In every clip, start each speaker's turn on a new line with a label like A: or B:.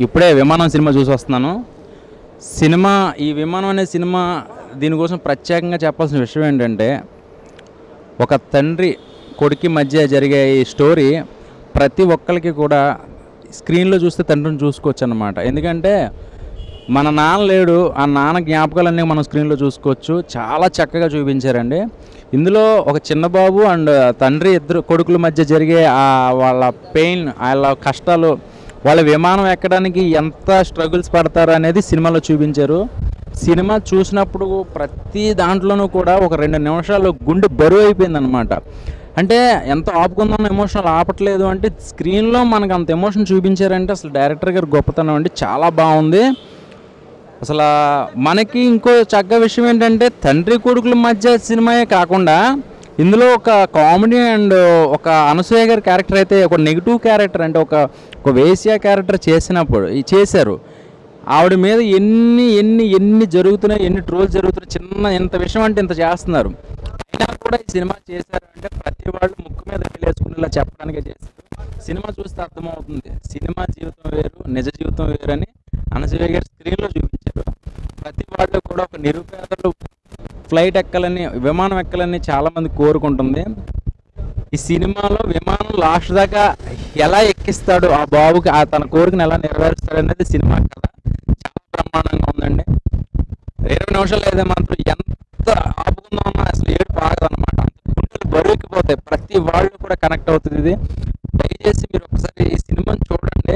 A: ఇప్పుడే విమానం సినిమా చూసి వస్తున్నాను సినిమా ఈ విమానం అనే సినిమా దీనికోసం ప్రత్యేకంగా చెప్పాల్సిన విషయం ఏంటంటే ఒక తండ్రి కొడుకి మధ్య జరిగే ఈ స్టోరీ ప్రతి ఒక్కరికి కూడా స్క్రీన్లో చూస్తే తండ్రిని చూసుకోవచ్చు అనమాట ఎందుకంటే మన నాన్న లేడు ఆ నాన్న జ్ఞాపకాలన్నీ మనం స్క్రీన్లో చూసుకోవచ్చు చాలా చక్కగా చూపించారండి ఇందులో ఒక చిన్న బాబు అండ్ తండ్రి ఇద్దరు కొడుకుల మధ్య జరిగే ఆ వాళ్ళ పెయిన్ వాళ్ళ కష్టాలు వాళ్ళ విమానం ఎక్కడానికి ఎంత స్ట్రగుల్స్ పడతారు అనేది సినిమాలో చూపించారు సినిమా చూసినప్పుడు ప్రతి దాంట్లోనూ కూడా ఒక రెండు నిమిషాలు గుండె బరువు అయిపోయింది అనమాట అంటే ఎంత ఆపుకుందాం ఎమోషనల్ ఆపట్లేదు అంటే స్క్రీన్లో మనకు అంత ఎమోషన్ చూపించారంటే అసలు డైరెక్టర్ గారు గొప్పతనం అంటే చాలా బాగుంది అసలు మనకి ఇంకో చక్కగా విషయం ఏంటంటే తండ్రి కొడుకుల మధ్య సినిమాయే కాకుండా ఇందులో ఒక కామెడీ అండ్ ఒక అనసూయ గారి క్యారెక్టర్ అయితే ఒక నెగిటివ్ క్యారెక్టర్ అంటే ఒక ఒక వేసియా క్యారెక్టర్ చేసినప్పుడు ఈ చేశారు ఆవిడ మీద ఎన్ని ఎన్ని ఎన్ని జరుగుతున్నాయి ఎన్ని ట్రోల్స్ జరుగుతున్నాయి చిన్న ఇంత విషయం అంటే ఇంత చేస్తున్నారు అయినా కూడా ఈ సినిమా చేశారు అంటే ప్రతి వాళ్ళు ముక్కు మీద వేలేసుకునేలా చెప్పడానికే చేశారు సినిమా చూస్తే అర్థమవుతుంది సినిమా జీవితం వేరు నిజ జీవితం వేరు అని అనసూయ గారు స్క్రీన్లో చూపించారు ప్రతి వాళ్ళు కూడా ఒక నిరుపేదలు ఫ్లైట్ ఎక్కాలని విమానం ఎక్కాలని చాలా మంది కోరుకుంటుంది ఈ సినిమాలో విమానం లాస్ట్ దాకా ఎలా ఎక్కిస్తాడు ఆ బాబుకి ఆ తన కోరికను ఎలా నెరవేరుస్తాడు అనేది సినిమా కథ చాలా బ్రహ్మాండంగా ఉందండి ఇరవై నిమిషాలు అయితే మాత్రం ఎంత ఆపుకుందామన్నా అసలు ఏడు బాగదన్నమాట గుండెలు బరువుకిపోతాయి ప్రతి వాళ్ళు కూడా కనెక్ట్ అవుతుంది ఇది దయచేసి మీరు ఒకసారి ఈ సినిమాని చూడండి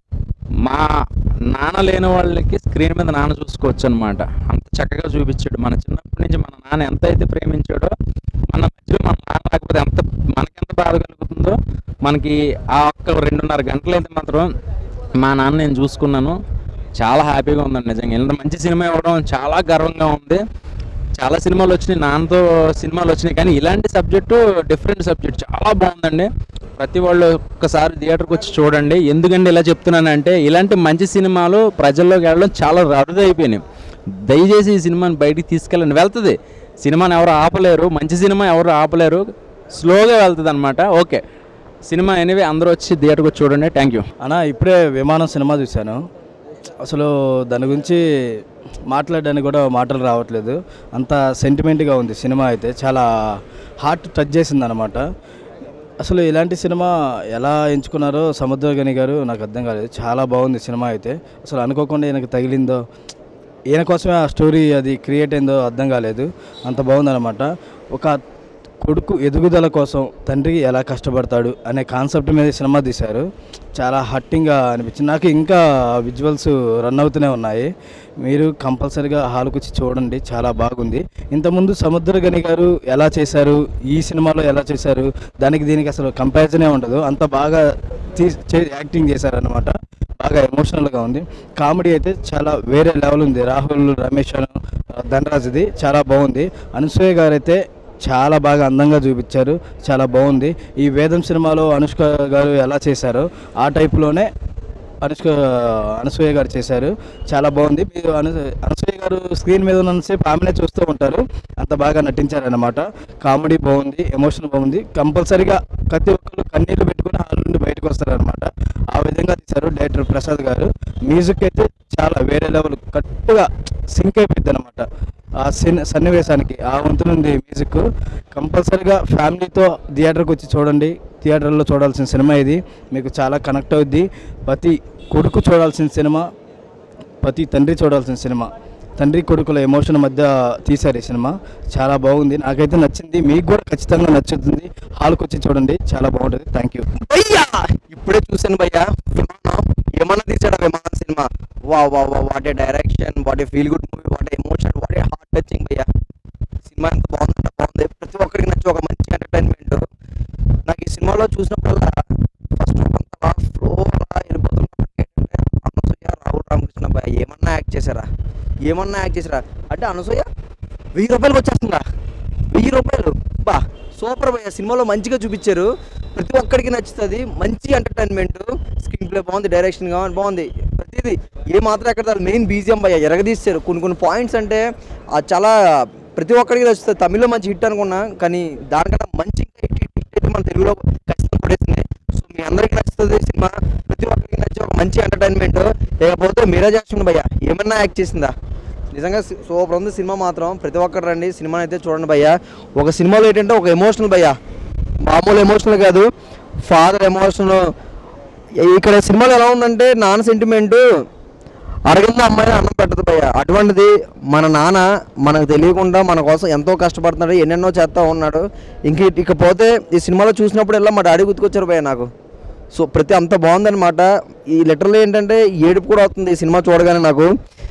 A: మా నాన్న లేని వాళ్ళకి స్క్రీన్ మీద నాన్న చూసుకోవచ్చు అనమాట అంత చక్కగా చూపించాడు మన చిన్నప్పటి నుంచి మన నాన్న ఎంత అయితే ప్రేమించాడో మన మధ్యలో మన నాన్న లేకపోతే ఎంత మనకెంత బాధ కలుగుతుందో మనకి ఆ ఒక్క రెండున్నర గంటలు అయితే మాత్రం మా నాన్న నేను చూసుకున్నాను చాలా హ్యాపీగా ఉందండి నిజంగా ఇంత మంచి సినిమా ఇవ్వడం చాలా గర్వంగా ఉంది చాలా సినిమాలు వచ్చినాయి నాన్నతో సినిమాలు వచ్చినాయి కానీ ఇలాంటి సబ్జెక్టు డిఫరెంట్ సబ్జెక్ట్ చాలా బాగుందండి ప్రతి వాళ్ళు ఒక్కసారి థియేటర్కి వచ్చి చూడండి ఎందుకంటే ఇలా చెప్తున్నానంటే ఇలాంటి మంచి సినిమాలు ప్రజల్లోకి వెళ్ళడం చాలా అరుదైపోయినాయి దయచేసి ఈ సినిమాని బయటికి తీసుకెళ్ళండి వెళ్తుంది సినిమాని ఎవరు ఆపలేరు మంచి సినిమా ఎవరు ఆపలేరు స్లోగా వెళ్తుంది అనమాట ఓకే సినిమా ఎనివే అందరూ వచ్చి థియేటర్కి వచ్చి చూడండి థ్యాంక్ యూ
B: అన్న ఇప్పుడే విమానం సినిమా చూశాను అసలు దాని గురించి మాట్లాడడానికి కూడా మాటలు రావట్లేదు అంత సెంటిమెంట్గా ఉంది సినిమా అయితే చాలా హార్ట్ టచ్ చేసింది అనమాట అసలు ఇలాంటి సినిమా ఎలా ఎంచుకున్నారో సముద్రగని గారు నాకు అర్థం కాలేదు చాలా బాగుంది సినిమా అయితే అసలు అనుకోకుండా ఈయనకు తగిలిందో ఈయన కోసమే ఆ స్టోరీ అది క్రియేట్ అయిందో అర్థం కాలేదు అంత బాగుందన్నమాట ఒక కొడుకు ఎదుగుదల కోసం తండ్రి ఎలా కష్టపడతాడు అనే కాన్సెప్ట్ మీద సినిమా తీశారు చాలా హట్టింగ్గా అనిపించింది నాకు ఇంకా విజువల్స్ రన్ అవుతూనే ఉన్నాయి మీరు కంపల్సరీగా హాల్కి వచ్చి చూడండి చాలా బాగుంది ఇంతకుముందు సముద్రగని గారు ఎలా చేశారు ఈ సినిమాలో ఎలా చేశారు దానికి దీనికి అసలు కంపారిజనే ఉండదు అంత బాగా తీ చే- యాక్టింగ్ చేశారనమాట బాగా ఎమోషనల్గా ఉంది కామెడీ అయితే చాలా వేరే లెవెల్ ఉంది రాహుల్ రమేష్ అను, ధనరాజ్ది చాలా బాగుంది అనసూయ గారు అయితే చాలా బాగా అందంగా చూపించారు చాలా బాగుంది ఈ వేదం సినిమాలో అనుష్క గారు ఎలా చేశారో ఆ టైప్లోనే అనుష్క అనసూయ గారు చేశారు చాలా బాగుంది మీరు అను అనసూయ గారు స్క్రీన్ మీద ఉన్నసేపు ఆమెనే చూస్తూ ఉంటారు అంత బాగా నటించారన్నమాట కామెడీ బాగుంది ఎమోషన్ బాగుంది కంపల్సరీగా ప్రతి ఒక్కరు కన్నీళ్లు పెట్టుకుని హాల్ నుండి బయటకు వస్తారనమాట ఆ విధంగా తీశారు డైరెక్టర్ ప్రసాద్ గారు మ్యూజిక్ అయితే చాలా వేరే లెవెల్ కరెక్ట్గా సింక్ అయిపోయింది అనమాట ఆ సిన్ సన్నివేశానికి ఆ వంతునుంది మ్యూజిక్ కంపల్సరీగా ఫ్యామిలీతో థియేటర్కి వచ్చి చూడండి థియేటర్లో చూడాల్సిన సినిమా ఇది మీకు చాలా కనెక్ట్ అవుద్ది ప్రతి కొడుకు చూడాల్సిన సినిమా ప్రతి తండ్రి చూడాల్సిన సినిమా తండ్రి కొడుకుల ఎమోషన్ మధ్య తీశారు ఈ సినిమా చాలా బాగుంది నాకైతే నచ్చింది మీకు కూడా ఖచ్చితంగా నచ్చుతుంది హాల్కి వచ్చి చూడండి చాలా బాగుంటుంది థ్యాంక్ యూ
C: భయ్యా ఇప్పుడే చూశాను భయ్యా విమానం ఏమన్నా తీసాడు విమానం సినిమా వా వా వా what a direction what a feel good movie what a emotion what a heart touching భయ్యా సినిమా ఎంత బాగుందంటే బాగుంది ప్రతి ఒక్కరికి నచ్చి ఒక మంచి ఎంటర్టైన్మెంట్ నాకు ఈ సినిమాలో చూసినప్పుడల్లా ఫస్ట్ అంతా ఫ్లో అలా వెళ్ళిపోతున్నప్పటికీ ఏంటంటే అనసూయ రాహుల్ రామకృష్ణ భయ్య ఏమన్నా యాక్ట్ చేశారా ఏమన్నా యాక్ట్ చేశారా అంటే అనసూయ వెయ్యి రూపాయలకు వచ్చేస్తుందా వెయ్యి రూపాయలు బా సూపర్ భయ్య సినిమాలో మంచిగా చూపించారు ప్రతి ఒక్కరికి నచ్చుతుంది మంచి ఎంటర్టైన్మెంట్ స్క్రీన్ ప్లే బాగుంది డైరెక్షన్ కావాలి బాగుంది ప్రతిదీ ఏ మాత్రం ఎక్కడ మెయిన్ బీజిఎం భయ్య ఎరగదీశారు కొన్ని కొన్ని పాయింట్స్ అంటే ఆ చాలా ప్రతి ఒక్కరికి నచ్చుతుంది తమిళ్లో మంచి హిట్ అనుకున్నా కానీ దానికన్నా మంచి ఇంకా హిట్ హిట్ హిట్ మన తెలుగులో ఖచ్చితంగా పడేసింది సో మీ అందరికీ నచ్చుతుంది సినిమా ప్రతి ఒక్కరికి నచ్చే ఒక మంచి ఎంటర్టైన్మెంట్ ఇకపోతే మీరా జాక్సన్ భయ్య ఏమన్నా యాక్ట్ చేసిందా నిజంగా సి- సూపర్ ఉంది సినిమా మాత్రం ప్రతి ఒక్కరు రండి సినిమా అయితే చూడండి భయ్య ఒక సినిమాలో ఏంటంటే ఒక ఎమోషనల్ భయ్య మామూలు ఎమోషనల్ కాదు ఫాదర్ ఎమోషనల్ ఇక్కడ సినిమాలో ఎలా ఉందంటే నాన్న సెంటిమెంట్ అడగంద అమ్మాయి అన్నం పెట్టదు భయ్య అటువంటిది మన నాన్న మనకు తెలియకుండా మన కోసం ఎంతో కష్టపడుతున్నాడు ఎన్నెన్నో చేస్తూ ఉన్నాడు ఇంక ఇకపోతే ఈ సినిమాలో చూసినప్పుడల్లా మా డాడీ గుర్తుకొచ్చారు భయ్య నాకు సో ప్రతి అంత బాగుందన్నమాట ఈ లెటర్లో ఏంటంటే ఏడుపు కూడా అవుతుంది ఈ సినిమా చూడగానే నాకు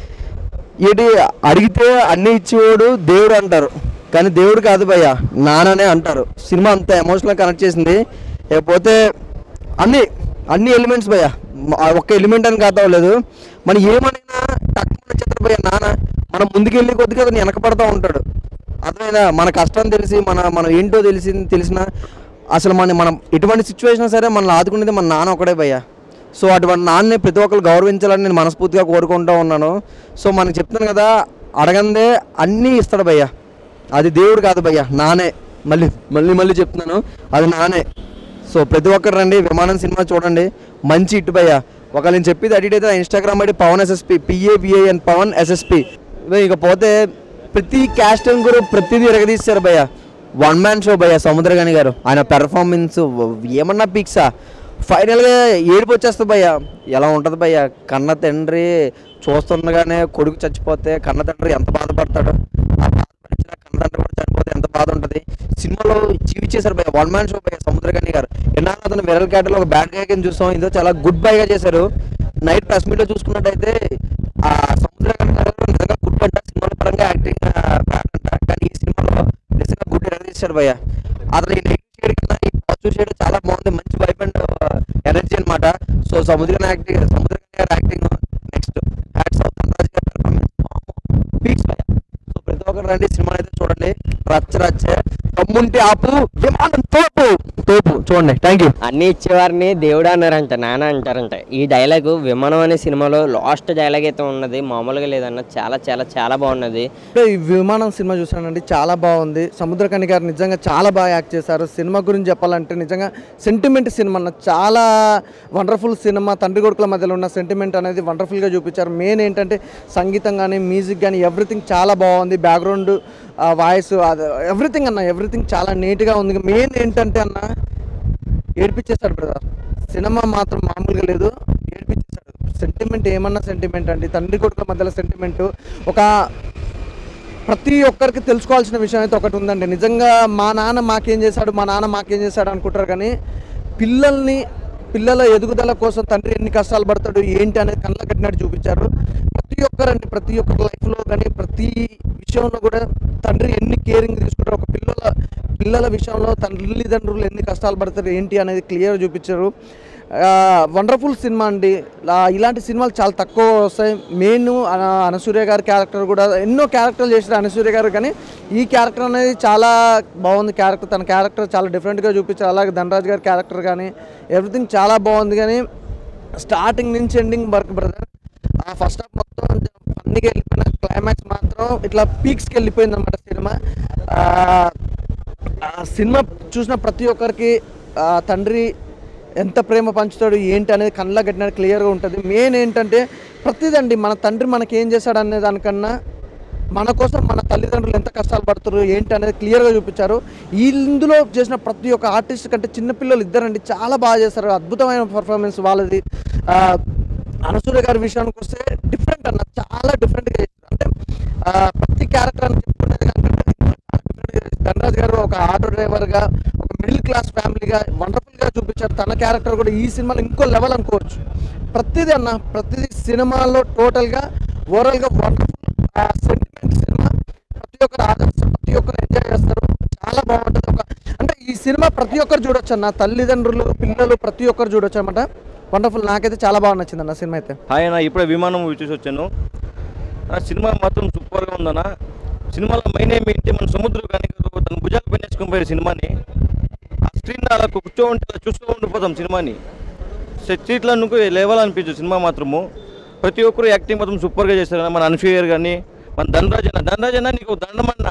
C: ఏంటి అడిగితే అన్ని ఇచ్చేవాడు దేవుడు అంటారు కానీ దేవుడు కాదు భయ్య నాన్ననే అంటారు సినిమా అంత ఎమోషనల్ కనెక్ట్ చేసింది లేకపోతే అన్ని అన్ని ఎలిమెంట్స్ భయ్య మ- ఆ ఒక్క ఎలిమెంట్ అని కాదు లేదు మనం ఏమనైనా తక్కువ చిత్ర భయ్య నాన్న మనం ముందుకెళ్ళి కొద్దిగా అతను వెనకపడతా ఉంటాడు అర్థమైనా మన కష్టం తెలిసి మన మనం ఏంటో తెలిసి తెలిసిన అసలు మన మనం ఎటువంటి సిచ్యువేషన్ సరే మనల్ని ఆదుకునేది మన నాన్న ఒకడే భయ్య సో అటువంటి నాన్నని ప్రతి ఒక్కరు గౌరవించాలని నేను మనస్ఫూర్తిగా కోరుకుంటూ ఉన్నాను సో మనకు చెప్తాను కదా అడగందే అన్నీ ఇస్తాడు భయ్య అది దేవుడు కాదు భయ్య నానే మళ్ళీ మళ్ళీ మళ్ళీ చెప్తున్నాను అది నానే సో ప్రతి ఒక్కరు రండి విమానం సినిమా చూడండి మంచి ఇటు భయ్య ఒకవేళ నేను చెప్పేది అడిట్ అయితే Instagram ID Pawan SSP PAVAN Pawan SSP ఇకపోతే ప్రతి క్యాస్ట్ కూడా ప్రతిదీ ఎరగదీస్తారు భయ్య వన్ మ్యాన్ షో భయ్య సముద్రగాని గారు ఆయన పెర్ఫార్మెన్స్ ఏమన్నా పిక్సా ఫైనల్గా ఏడుపు వచ్చేస్తుంది భయ్య ఎలా ఉంటుంది భయ్య కన్న తండ్రి చూస్తుండగానే కొడుకు చచ్చిపోతే కన్న తండ్రి ఎంత బాధపడతాడు ఆ బాధ భరించిన కన్న తండ్రి కూడా చనిపోతే ఎంత బాధ ఉంటుంది సినిమాలో జీవించేశారు భయ్య వన్ మ్యాన్ షో భయ్య సముద్రగాని గారు ఎన్నాళ్ళు అతను విరల్ క్యాటర్లో ఒక బ్యాడ్ గా చూసాం ఇదో చాలా గుడ్ బైగా చేశారు నైట్ ప్రెస్ మీట్ లో చూసుకున్నట్టయితే ఆ సముద్రగాని గారు నిజంగా గుడ్ అంట సినిమాల పరంగా యాక్టింగ్ బ్యాడ్ అంట కానీ ఈ సినిమాలో నిజంగా గుడ్ ఎరగదీశారు భయ్య అతను ఈ నెగిటివ్ షేడ్ కన్నా ఈ పాజిటివ్ షేడ్ చాలా బాగుంది మంచి వైబ్ అండ్ ఎనర్జీ అన్నమాట సో సముద్రగాని యాక్టింగ్ సముద్రగాని గారి acting next hats off Dhanraj గారి పెర్ఫార్మెన్స్ పీక్స్ భయ్య సో ప్రతి ఒక్కరు రండి సినిమా అయితే చూడండి రచ్చ రచ్చే తమ్ముంటే ఆపు విమానం తోపు తోపు చూడండి థ్యాంక్ యూ
D: అన్ని ఇచ్చేవారిని దేవుడు అన్నారంట నాన్న అంటారంట ఈ డైలాగు విమానం అనే సినిమాలో లాస్ట్ డైలాగ్ అయితే ఉన్నది మామూలుగా లేదన్న చాలా చాలా చాలా బాగున్నది
E: ఇప్పుడే ఈ విమానం సినిమా చూసానండి చాలా బాగుంది సముద్రకని గారు నిజంగా చాలా బాగా యాక్ట్ చేశారు సినిమా గురించి చెప్పాలంటే నిజంగా సెంటిమెంట్ సినిమా అన్న చాలా వండర్ఫుల్ సినిమా తండ్రి కొడుకుల మధ్యలో ఉన్న సెంటిమెంట్ అనేది వండర్ఫుల్గా చూపించారు మెయిన్ ఏంటంటే సంగీతం కానీ మ్యూజిక్ కానీ ఎవ్రీథింగ్ చాలా బాగుంది బ్యాక్గ్రౌండ్ వాయిస్ ఎవ్రీథింగ్ అన్న ఎవ్రీథింగ్ చాలా నీట్గా ఉంది మెయిన్ ఏంటంటే అన్న ఏడిపించేశాడు బ్రదర్ సినిమా మాత్రం మామూలుగా లేదు ఏడిపించేశాడు సెంటిమెంట్ ఏమన్నా సెంటిమెంట్ అండి తండ్రి కొడుకుల మధ్యలో సెంటిమెంట్ ఒక ప్రతి ఒక్కరికి తెలుసుకోవాల్సిన విషయం అయితే ఒకటి ఉందండి నిజంగా మా నాన్న మాకేం చేశాడు మా నాన్న మాకేం చేశాడు అనుకుంటారు కానీ పిల్లల్ని పిల్లల ఎదుగుదల కోసం తండ్రి ఎన్ని కష్టాలు పడతాడు ఏంటి అనేది కళ్ళ కట్టినట్టు చూపించారు ప్రతి ఒక్కరండి ప్రతి ఒక్కరి లైఫ్లో కానీ ప్రతి విషయంలో కూడా తండ్రి ఎన్ని కేరింగ్ తీసుకుంటారు ఒక పిల్లల పిల్లల విషయంలో తల్లిదండ్రులు ఎన్ని కష్టాలు పడతారు ఏంటి అనేది క్లియర్ చూపించారు వండర్ఫుల్ సినిమా అండి లా- ఇలాంటి సినిమాలు చాలా తక్కువ వస్తాయి మెయిన్ అనసూర్య గారి క్యారెక్టర్ కూడా ఎన్నో క్యారెక్టర్లు చేశారు అనసూర్య గారు కానీ ఈ క్యారెక్టర్ అనేది చాలా బాగుంది క్యారెక్టర్ తన క్యారెక్టర్ చాలా డిఫరెంట్గా చూపించారు అలాగే ధనరాజ్ గారి క్యారెక్టర్ కానీ ఎవ్రీథింగ్ చాలా బాగుంది కానీ స్టార్టింగ్ నుంచి ఎండింగ్ వరకు బ్రదర్ ఆ ఫస్ట్ హాఫ్ మొత్తం ఫన్నీగా వెళ్ళిపోయిన క్లైమాక్స్ మాత్రం ఇట్లా పీక్స్కి వెళ్ళిపోయింది అనమాట సినిమా ఆ, ఆ సినిమా చూసిన ప్రతి ఒక్కరికి ఆ తండ్రి ఎంత ప్రేమ పంచుతాడు ఏంటి అనేది కళ్ళ కట్టిన క్లియర్గా ఉంటుంది మెయిన్ ఏంటంటే ప్రతిదండి మన తండ్రి మనకి ఏం చేశాడు అనే దానికన్నా మన కోసం మన తల్లిదండ్రులు ఎంత కష్టాలు పడుతారు ఏంటి అనేది క్లియర్గా చూపించారు ఈ ఇందులో చేసిన ప్రతి ఒక్క ఆర్టిస్ట్ కంటే చిన్నపిల్లలు ఇద్దరండి చాలా బాగా చేస్తారు అద్భుతమైన పర్ఫార్మెన్స్ వాళ్ళది ఆ, అనసూయ గారి విషయానికి వస్తే డిఫరెంట్ అన్న చాలా డిఫరెంట్గా చేస్తారు అంటే ఆ, ప్రతి క్యారెక్టర్ అని చెప్పుకునేది కాకుండా ధనరాజ్ గారు ఒక ఆటో డ్రైవర్గా ఒక మిడిల్ క్లాస్ ఫ్యామిలీగా వండర్ఫుల్గా చూపించారు తన క్యారెక్టర్ కూడా ఈ సినిమాలో ఇంకో లెవెల్ అనుకోవచ్చు ప్రతిదీ అన్న ప్రతిదీ సినిమాలో టోటల్గా ఓవరాల్గా వండర్ఫుల్ సెంటిమెంట్ సినిమా ప్రతి ఒక్కరు ఆదరిస్తారు ప్రతి ఒక్కరు ఎంజాయ్ చేస్తారు చాలా బాగుంటుంది ఒక అంటే ఈ సినిమా ప్రతి ఒక్కరు చూడొచ్చు అన్న తల్లిదండ్రులు పిల్లలు ప్రతి ఒక్కరు చూడొచ్చు అనమాట వండర్ఫుల్ నాకైతే చాలా బాగా నచ్చింది అన్న సినిమా అయితే
F: హాయ్ అన్న ఇప్పుడే విమానం మూవీ చూసి వచ్చాను ఆ సినిమా మాత్రం సూపర్గా ఉందన్న సినిమాలో మెయిన్ ఏమి ఏంటి మన సముద్ర కానీ తన భుజాలు పైన వేసుకొని పోయారు సినిమాని ఆ స్క్రీన్ అలా కూర్చో ఉంటే అలా చూస్తూ ఉండిపోతాం సినిమాని సీట్లో నువ్వు లేవల్ అనిపించదు సినిమా మాత్రము ప్రతి ఒక్కరు యాక్టింగ్ మాత్రం సూపర్గా చేశారు మన అనసూయ గారు కానీ మన ధనరాజ్ అన్న ధనరాజ్ అన్న నీకు దండమన్న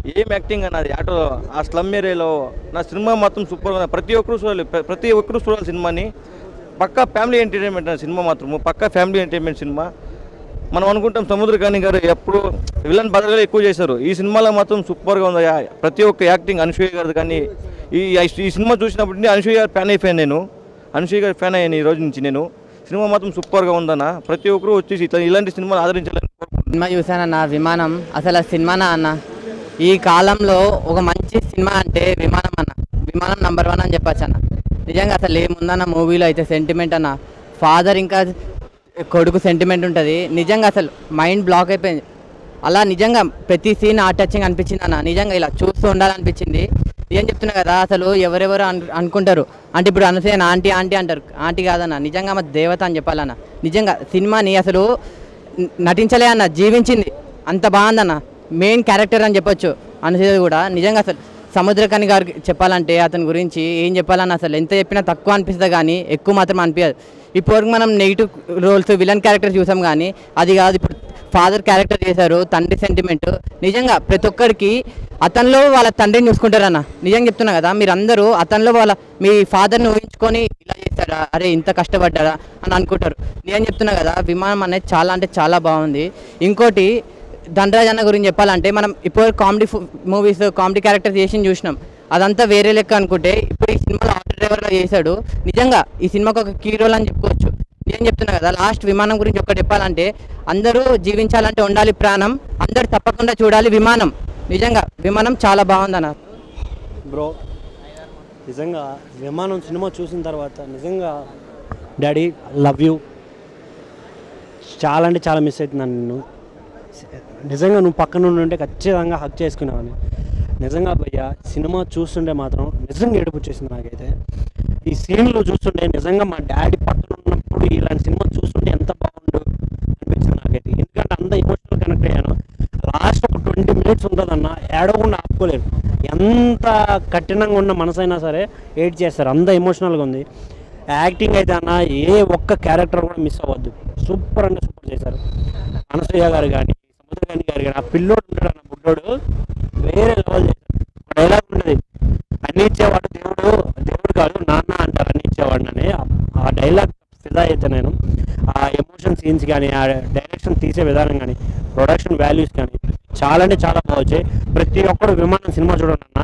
F: ఏం యాక్టింగ్ అన్నది ఆటో ఆ స్లమ్ ఏరియాలో నా సినిమా మాత్రం సూపర్ ఉంది ప్రతి ఒక్కరు చూడాలి ప్ర- ప్రతి ఒక్కరు చూడాలి సినిమాని పక్కా ఫ్యామిలీ ఎంటర్టైన్మెంట్ అన్న సినిమా మాత్రము పక్కా ఫ్యామిలీ ఎంటర్టైన్మెంట్ సినిమా మనం అనుకుంటాం సముద్రకాని గారు ఎప్పుడు విలన్ బదలు ఎక్కువ చేశారు ఈ సినిమాలో మాత్రం సూపర్గా ఉంది యా- ప్రతి ఒక్క యాక్టింగ్ అనసూయ గారు కానీ ఈ ఈ సినిమా చూసినప్పటి నుంచి అనసూయ గారు ఫ్యాన్ అయిపోయాను నేను అనసూయ గారి ఫ్యాన్ అయ్యాను ఈ రోజు నుంచి నేను సినిమా మాత్రం సూపర్గా ఉందన్న ప్రతి ఒక్కరు వచ్చేసి ఇట్లా ఇలాంటి సినిమాలు ఆదరించాలని కోరుకుంటున్నాను
G: సినిమా చూశానన్న విమానం అసలు ఆ సినిమానా అన్న ఈ కాలంలో ఒక మంచి సినిమా అంటే విమానం అన్న విమానం నంబర్ వన్ అని చెప్పచ్చు అన్న నిజంగా అసలు ఏముందన్న మూవీలో అయితే సెంటిమెంట్ అన్న ఫాదర్ ఇంకా కొడుకు సెంటిమెంట్ ఉంటుంది నిజంగా అసలు మైండ్ బ్లాక్ అయిపోయింది అలా నిజంగా ప్రతి సీన్ ఆ టచింగ్ అనిపించింది అన్న నిజంగా ఇలా చూస్తూ ఉండాలనిపించింది ఏం చెప్తున్నా కదా అసలు ఎవరెవరు అను అనుకుంటారు అంటే ఇప్పుడు అనసూయ ఆంటీ ఆంటీ అంటారు ఆంటీ కాదన్న నిజంగా మా దేవత అని చెప్పాలన్న నిజంగా సినిమాని అసలు న- నటించలే అన్న జీవించింది అంత బాగుందన్న మెయిన్ క్యారెక్టర్ అని చెప్పొచ్చు అనసూయ కూడా నిజంగా అసలు సముద్రకని గారికి చెప్పాలంటే అతని గురించి ఏం చెప్పాలన్న అసలు ఎంత చెప్పినా తక్కువ అనిపిస్తుంది కానీ ఎక్కువ మాత్రం అనిపించదు ఇప్పటివరకు మనం నెగిటివ్ రోల్స్ విలన్ క్యారెక్టర్ చూసాం కానీ అది కాదు ఇప్పుడు ఫాదర్ క్యారెక్టర్ చేశారు తండ్రి సెంటిమెంట్ నిజంగా ప్రతి ఒక్కరికి అతనిలో వాళ్ళ తండ్రిని చూసుకుంటారన్న నిజంగా చెప్తున్నా కదా మీరు అందరూ అతనిలో వాళ్ళ మీ ఫాదర్ని ఊహించుకొని ఇలా చేస్తారా అరే ఇంత కష్టపడ్డారా అని అనుకుంటారు నేను చెప్తున్నా కదా విమానం అనేది చాలా అంటే చాలా బాగుంది ఇంకోటి ధనరాజ్ అన్న గురించి చెప్పాలంటే మనం ఇప్పుడు కామెడీ మూవీస్ కామెడీ క్యారెక్టర్ చేసి చూసినాం అదంతా వేరే లెక్క అనుకుంటే ఇప్పుడు ఈ సినిమాలో ఆటో డ్రైవర్గా చేశాడు నిజంగా ఈ సినిమాకి ఒక కీ రోల్ అని చెప్పుకోవచ్చు నేను చెప్తున్నా కదా లాస్ట్ విమానం గురించి ఒకటి చెప్పాలంటే అందరూ జీవించాలంటే ఉండాలి ప్రాణం అందరూ తప్పకుండా చూడాలి విమానం నిజంగా విమానం చాలా బాగుందన్న
H: బ్రో నిజంగా విమానం సినిమా చూసిన తర్వాత నిజంగా డాడీ లవ్ యూ చాలా అంటే చాలా మిస్ అవుతున్నాను నిన్ను నిజంగా నువ్వు పక్కన ఉంటే ఖచ్చితంగా హక్ చేసుకునేవాడిని నిజంగా భయ్య సినిమా చూస్తుంటే మాత్రం నిజంగా ఏడుపు వచ్చేసింది నాకైతే ఈ సీన్లు చూస్తుంటే నిజంగా మా డాడీ పక్కన ఉన్నప్పుడు ఇలాంటి సినిమా చూస్తుంటే ఎంత బాగుండు అనిపించింది నాకైతే ఎందుకంటే అంత ఎమోషనల్ కనెక్ట్ అయ్యాను లాస్ట్ ఒక ట్వంటీ మినిట్స్ ఉంటుందన్న ఏడవకుండా ఆపుకోలేరు ఎంత కఠినంగా ఉన్న మనసైనా సరే ఏడ్ చేస్తారు అంత ఎమోషనల్గా ఉంది యాక్టింగ్ అయితే అన్న ఏ ఒక్క క్యారెక్టర్ కూడా మిస్ అవ్వద్దు సూపర్ అంటే సూపర్ చేశారు అనసూయ గారు కానీ సముద్రగాని గారు కానీ ఆ పిల్లోడు ఉంటాడు అన్న బుడ్డోడు వేరే లెవెల్ చేశారు ఒక డైలాగ్ ఉన్నది అన్ని ఇచ్చేవాడు దేవుడు దేవుడు కాదు నాన్న అంటారు అన్ని ఇచ్చేవాడు అని ఆ డైలాగ్ ఫిదా అయితే నేను ఆ ఎమోషన్ సీన్స్ కానీ ఆ డైరెక్షన్ తీసే విధానం కానీ ప్రొడక్షన్ వాల్యూస్ కానీ చాలా అంటే చాలా బాగా వచ్చాయి ప్రతి ఒక్కరు విమానం సినిమా చూడండి అన్న